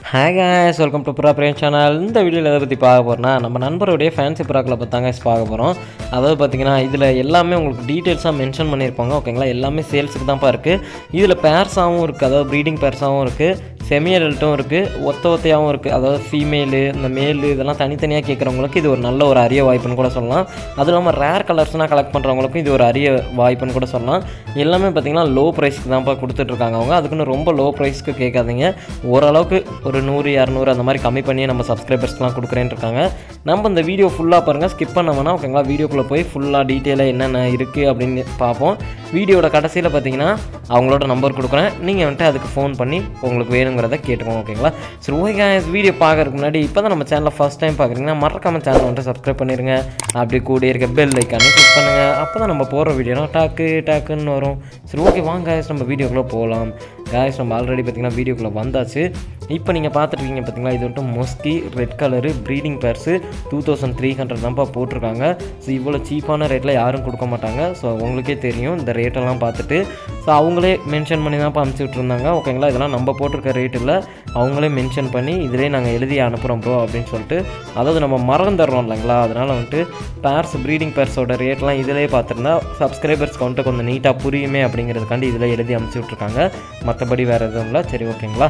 hi guys welcome to Pura Prem channel இந்த வீடியோவில் எதை பற்றி பார்க்க போகிறோம்னா நம்ம நண்பருடைய ஃபேன்சி புறாக்களை பற்றி தாங்க பார்க்க போகிறோம் அதாவது பார்த்தீங்கன்னா இதில் எல்லாமே உங்களுக்கு டீட்டெயில்ஸாக மென்ஷன் பண்ணியிருப்பாங்க ஓகேங்களா எல்லாமே சேல்ஸுக்கு தான்ப்பா இருக்குது இதில் பேர்ஸாகவும் இருக்குது அதாவது ப்ரீடிங் பேர்ஸாகவும் இருக்குது செமியல்ட்டும் இருக்குது ஒத்த ஒத்தையாகவும் இருக்குது அதாவது ஃபீமேலு இந்த மேலு இதெல்லாம் தனித்தனியாக கேட்குறவங்களுக்கு இது ஒரு நல்ல ஒரு அரிய வாய்ப்புன்னு கூட சொல்லலாம் அதுவும் இல்லாமல் ரேர் கலர்ஸ்னால் கலெக்ட் பண்ணுறவங்களுக்கும் இது ஒரு அரிய வாய்ப்புன்னு கூட சொல்லலாம் எல்லாமே பார்த்தீங்கன்னா லோ ப்ரைஸ்க்கு தான்ப்பா கொடுத்துட்ருக்காங்க அவங்க அதுக்குன்னு ரொம்ப லோ ப்ரைஸ்க்கு கேட்காதீங்க ஓரளவுக்கு ஒரு நூறு இரநூறு அந்த மாதிரி கம்மி பண்ணி நம்ம சப்ஸ்கிரைபர்ஸ்லாம் கொடுக்குறேன்னு இருக்காங்க நம்ம இந்த வீடியோ ஃபுல்லாக பாருங்கள் ஸ்கிப் பண்ண வேணாம் ஓகேங்களா வீடியோக்குள்ளே போய் ஃபுல்லாக டீட்டெயிலாக என்னென்ன இருக்குது அப்படின்னு பார்ப்போம் வீடியோட கடைசியில் பார்த்தீங்கன்னா அவங்களோட நம்பர் கொடுக்குறேன் நீங்கள் வந்துட்டு அதுக்கு ஃபோன் பண்ணி உங்களுக்கு வேணுங்கிறத கேட்டுக்கோங்க ஓகேங்களா சரி ஓகே வீடியோ பார்க்கறதுக்கு முன்னாடி இப்போ தான் நம்ம சேனலில் ஃபஸ்ட் டைம் பார்க்குறீங்கன்னா மறக்காம சேனல் வந்துட்டு சப்ஸ்கிரைப் பண்ணிடுங்க அப்படி கூட இருக்க பெல் ஐக்கானே கிளிக் பண்ணுங்கள் அப்போ தான் நம்ம போகிற வீடியோலாம் டாக்கு டாக்குன்னு வரும் சரி ஓகே வாங்க guys, நம்ம வீடியோக்குள்ளே போகலாம் காய்ஸ் நம்ம ஆல்ரெடி பார்த்தீங்கன்னா வீடியோக்குள்ளே வந்தாச்சு இப்போ நீங்கள் பார்த்துருக்கீங்க பார்த்தீங்களா இது வந்துட்டு மொஸ்கி red colour breeding pairs two thousand three hundred தான்ப்பா போட்டிருக்காங்க ஸோ இவ்வளோ சீப்பான ரேட்டில் யாரும் கொடுக்க மாட்டாங்க ஸோ உங்களுக்கே தெரியும் இந்த ரேட்டெல்லாம் பார்த்துட்டு ஸோ அவங்களே மென்ஷன் பண்ணி தான்ப்பா அனுப்பிச்சி விட்ருந்தாங்க ஓகேங்களா இதெல்லாம் நம்ம போட்டிருக்க ரேட் இல்லை அவங்களே மென்ஷன் பண்ணி இதிலே நாங்கள் எழுதி அனுப்புகிறோம் ப்ரோ அப்படின்னு சொல்லிட்டு அதாவது நம்ம மறந்துடுறோம் இல்லைங்களா அதனால் வந்துட்டு பேர்ஸ் ப்ரீடிங் பேர்ஸோட ரேட்லாம் இதிலே பார்த்துருந்தா சப்ஸ்கிரைபர்ஸ்க்கு வந்துட்டு கொஞ்சம் நீட்டாக புரியுமே அப்படிங்கிறதுக்காண்டி இதில் எழுதி அனுப்பிச்சி விட்ருக்காங்க மற்றபடி வேறு எதுவும் இல்லை சரி ஓகேங்களா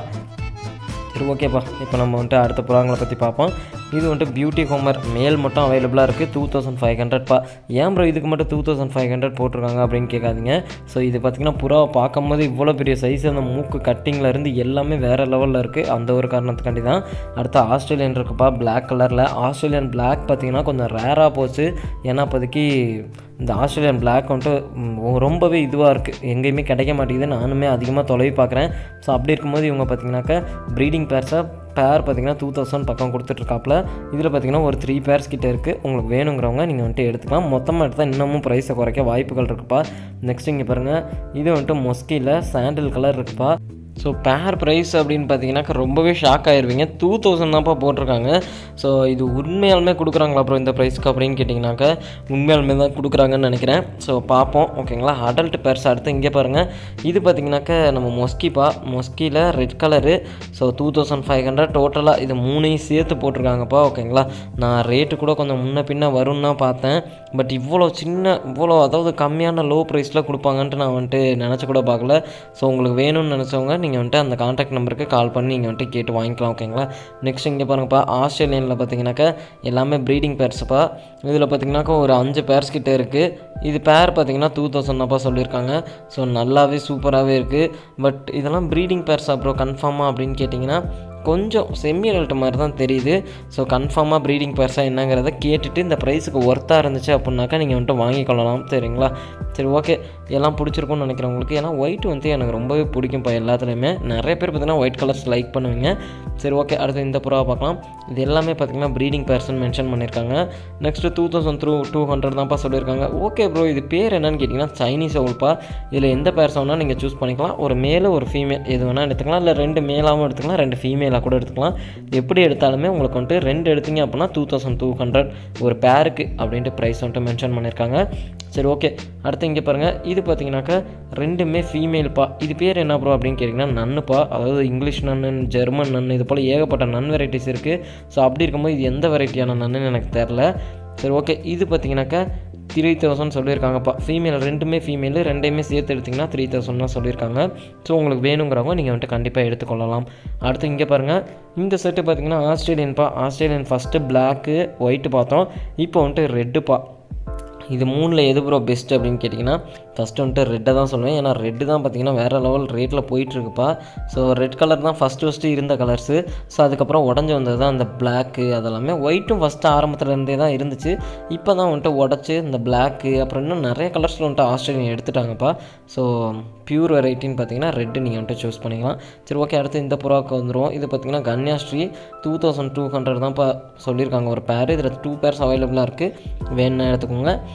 சரி ஓகேப்பா இப்போ நம்ம வந்துட்டு அடுத்த புறாங்களை பற்றி பார்ப்போம் இது வந்துட்டு பியூட்டி ஹோமர் மேல் மட்டும் அவைலபிளாக இருக்குது டூ தௌசண்ட் ஃபைவ் ஹண்ட்ரட்ப்பா ஏன் ப்ரோ இதுக்கு மட்டும் டூ தௌசண்ட் ஃபைவ் ஹண்ட்ரட் போட்டிருக்காங்க அப்படின்னு கேட்காதீங்க ஸோ இது பார்த்திங்கன்னா புறாவை பார்க்கும்போது இவ்வளோ பெரிய சைஸ் அந்த மூக்கு கட்டிங்கில் இருந்து எல்லாமே வேறு லெவலில் இருக்குது அந்த ஒரு காரணத்துக்காண்டி தான் அடுத்து ஆஸ்திரேலியன் இருக்குப்பா பிளாக் கலரில் ஆஸ்திரேலியன் பிளாக் பார்த்திங்கன்னா கொஞ்சம் ரேராக போச்சு ஏன்னா இப்போதைக்கு இந்த ஆஸ்திரேலியன் பிளாக் வந்துட்டு ம், ரொம்பவே இதுவாக இருக்குது எங்கேயுமே கிடைக்க மாட்டேங்குது நானுமே அதிகமாக தொலைவி பார்க்குறேன் ஸோ அப்படி இருக்கும்போது இவங்க பார்த்தீங்கன்னாக்கா ப்ரீடிங் பேர்ஸை பேர் பார்த்தீங்கன்னா டூ தௌசண்ட் பக்கம் கொடுத்துட்ருக்காப்புல இதில் பார்த்தீங்கன்னா ஒரு த்ரீ பேர்ஸ் கிட்ட இருக்குது உங்களுக்கு வேணுங்கிறவங்க நீங்கள் வந்துட்டு எடுத்துக்கலாம் மொத்தமாக எடுத்தால் இன்னமும் ப்ரைஸை குறைக்க வாய்ப்புகள் இருக்குப்பா நெக்ஸ்ட் இங்கே பாருங்கள் இது வந்துட்டு மொஸ்கியில் சாண்டில் கலர் இருக்குப்பா ஸோ பேர் ப்ரைஸ் அப்படின்னு பார்த்தீங்கன்னாக்கா ரொம்பவே ஷாக் ஆயிருவீங்க டூ தௌசண்ட் தான்ப்பா போட்டிருக்காங்க ஸோ இது உண்மையாலுமே கொடுக்குறாங்களா அப்புறம் இந்த ப்ரைஸ்க்கு அப்படின்னு கேட்டிங்கனாக்கா உண்மையாலுமே தான் கொடுக்குறாங்கன்னு நினைக்கிறேன் ஸோ பார்ப்போம் ஓகேங்களா அடல்ட் பேர்ஸ் அடுத்து இங்கே பாருங்கள் இது பார்த்தீங்கன்னாக்கா நம்ம மொஸ்கிப்பா மொஸ்கியில் red colour so two thousand five hundred டோட்டலாக இது மூணையும் சேர்த்து போட்டிருக்காங்கப்பா ஓகேங்களா நான் ரேட்டு கூட கொஞ்சம் முன்ன பின்ன வரும்னு தான் பார்த்தேன் பட் இவ்வளோ சின்ன இவ்வளோ அதாவது கம்மியான லோ ப்ரைஸில் கொடுப்பாங்கன்ட்டு நான் வந்துட்டு நினச்சி கூட பார்க்கல ஸோ உங்களுக்கு வேணும்னு நினச்சவங்க நீங்கள் வந்துட்டு அந்த காண்டாக்ட் நம்பருக்கு கால் பண்ணி நீங்கள் வந்துட்டு கேட்டு வாங்கிக்கலாம் ஓகேங்களா நெக்ஸ்ட் இங்கே பாருங்கப்பா ஆஸ்திரேலியனில் பார்த்தீங்கன்னாக்கா எல்லாமே ப்ரீடிங் பேர்ஸுப்பா இதில் பார்த்தீங்கன்னாக்கா ஒரு அஞ்சு பேர்ஸ் கிட்ட இருக்குது இது பேர் பார்த்தீங்கன்னா டூ தௌசண்ட் தான்ப்பா சொல்லியிருக்காங்க ஸோ நல்லாவே சூப்பராகவே இருக்குது பட் இதெல்லாம் ப்ரீடிங் பேர்ஸ் அப்புறம் கன்ஃபார்மாக அப்படின்னு கேட்டிங்கன்னா கொஞ்சம் செமி அடல்ட் மாதிரி தான் தெரியுது ஸோ கன்ஃபார்மாக ப்ரீடிங் பேர்ஸாக என்னங்கிறத கேட்டுட்டு இந்த ப்ரைஸுக்கு ஒர்த்தாக இருந்துச்சு அப்படின்னாக்கா நீங்கள் வந்துட்டு வாங்கிக்கொள்ளலாம் சரிங்களா சரி ஓகே எல்லாம் பிடிச்சிருக்கும்னு நினைக்கிறவங்களுக்கு ஏன்னா ஒயிட் வந்து எனக்கு ரொம்பவே பிடிக்கும்ப்பா எல்லாத்துலேயுமே நிறைய பேர் பார்த்தீங்கன்னா ஒயிட் கலர்ஸ் லைக் பண்ணுவீங்க சரி ஓகே அடுத்து இந்த புறாவை பார்க்கலாம் இது எல்லாமே பார்த்தீங்கன்னா ப்ரீடிங் பேர்சன் மென்ஷன் பண்ணியிருக்காங்க next two thousand through two hundred தான்ப்பா சொல்லியிருக்காங்க ஓகே ப்ரோ இது பேர் என்னன்னு கேட்டிங்கன்னா சைனீஸ் ஓல்ப்பா இதில் எந்த பேர்ஸ் வேணால் நீங்கள் சூஸ் பண்ணிக்கலாம் ஒரு மேலு ஒரு ஃபீமேல் எது வேணால் எடுத்துக்கலாம் இல்லை ரெண்டு மேலாகவும் எடுத்துக்கலாம் ரெண்டு ஃபீமேலாக கூட எடுத்துக்கலாம் எப்படி எடுத்தாலுமே உங்களுக்கு வந்துட்டு ரெண்டு எடுத்தீங்க அப்படின்னா டூ தௌசண்ட் டூ ஹண்ட்ரட் ஒரு பேருக்கு அப்படின்ட்டு ப்ரைஸ் வந்துட்டு மென்ஷன் பண்ணியிருக்காங்க சரி ஓகே அடுத்து இங்கே பாருங்கள் இது பார்த்தீங்கன்னாக்கா ரெண்டுமே ஃபீமேல்ப்பா இது பேர் என்ன ப்ரோ அப்படின்னு கேட்டிங்கன்னா நன்னுப்பா அதாவது இங்கிலீஷ் நன்னு ஜெர்மன் நன்னு இது போல் ஏகப்பட்ட நன் வெரைட்டிஸ் இருக்குது ஸோ அப்படி இருக்கும்போது இது எந்த வெரைட்டியான நன்னுன்னு எனக்கு தெரில சரி ஓகே இது பார்த்தீங்கன்னாக்கா த்ரீ தௌசண்ட் சொல்லியிருக்காங்கப்பா ஃபீமேல் ரெண்டுமே ஃபீமேலு ரெண்டையுமே சேர்த்து எடுத்திங்கன்னா த்ரீ தௌசண்ட் தான் சொல்லியிருக்காங்க ஸோ உங்களுக்கு வேணுங்கிறவங்க நீங்கள் வந்துட்டு கண்டிப்பாக எடுத்துக்கொள்ளலாம் அடுத்து இங்கே பாருங்கள் இந்த செட்டு பார்த்தீங்கன்னா ஆஸ்திரேலியன்ப்பா ஆஸ்திரேலியன் ஃபஸ்ட்டு பிளாக்கு ஒயிட்டு பார்த்தோம் இப்போ வந்துட்டு ரெட்டுப்பா இது மூணில் எது ப்ரோ பெஸ்ட் அப்படின்னு கேட்டிங்கன்னா ஃபஸ்ட்டு வந்துட்டு ரெட்டை தான் சொல்லுவேன் ஏன்னா ரெட்டு தான் பார்த்தீங்கன்னா வேறு லெவல் ரேட்டில் போயிட்டுருக்குப்பா ஸோ ரெட் கலர் தான் ஃபஸ்ட்டு ஃபஸ்ட்டு இருந்த கலர்ஸு ஸோ அதுக்கப்புறம் உடஞ்சி வந்தது தான் அந்த பிளாக்கு அதெல்லாமே ஒயிட்டும் ஃபஸ்ட்டு ஆரம்பத்தில் இருந்தே தான் இருந்துச்சு இப்போ தான் வந்துட்டு உடச்சி இந்த பிளாக்கு அப்புறம் இன்னும் நிறைய கலர்ஸில் வந்துட்டு ஆஸ்திரேலியன் எடுத்துட்டாங்கப்பா ஸோ பியூர் வெரைட்டின்னு பார்த்தீங்கன்னா ரெட்டு நீங்கள் வந்துட்டு சூஸ் பண்ணிக்கலாம் சரி ஓகே அடுத்து இந்த புறாவுக்கு வந்துடும் இது பார்த்தீங்கன்னா Kanyasree two thousand two hundred தான் இப்போ சொல்லியிருக்காங்க ஒரு பேர் இதில் டூ பேர்ஸ் அவைலபிளாக இருக்குது வேணும்னா எடுத்துக்கோங்க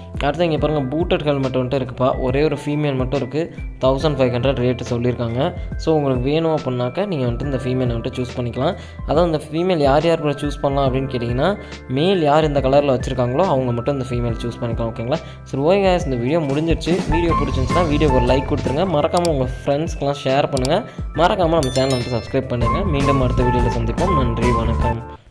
அடுத்து இங்கே பாருங்கள் பூட்டட் ஹெல்மெட் வந்துட்டு இருக்குப்பா ஒரே ஒரு ஃபீமேல் மட்டும் இருக்குது தௌசண்ட் ஃபைவ் ஹண்ட்ரட் ரேட்டு சொல்லியிருக்காங்க ஸோ உங்களுக்கு வேணும் அப்படின்னாக்கா நீங்கள் வந்துட்டு இந்த ஃபீமேல் வந்துட்டு சூஸ் பண்ணிக்கலாம் அதான் இந்த ஃபீமேல் யார் யார் கூட சூஸ் பண்ணலாம் அப்படின்னு கேட்டிங்கன்னா மேல் யார் இந்த கலரில் வச்சுருக்காங்களோ அவங்க மட்டும் இந்த ஃபீமேல் சூஸ் பண்ணிக்கலாம் ஓகேங்களா சரி ஓகே guys, இந்த வீடியோ முடிஞ்சிருச்சு வீடியோ பிடிச்சிருந்துச்சுன்னா வீடியோக்கு ஒரு லைக் கொடுத்துருங்க மறக்காமல் உங்கள் ஃப்ரெண்ட்ஸ்க்கெலாம் ஷேர் பண்ணுங்கள் மறக்காமல் நம்ம சேனலை வந்து சப்ஸ்கிரைப் பண்ணுங்கள் மீண்டும் அடுத்த வீடியோவில் சந்திப்போம் நன்றி வணக்கம்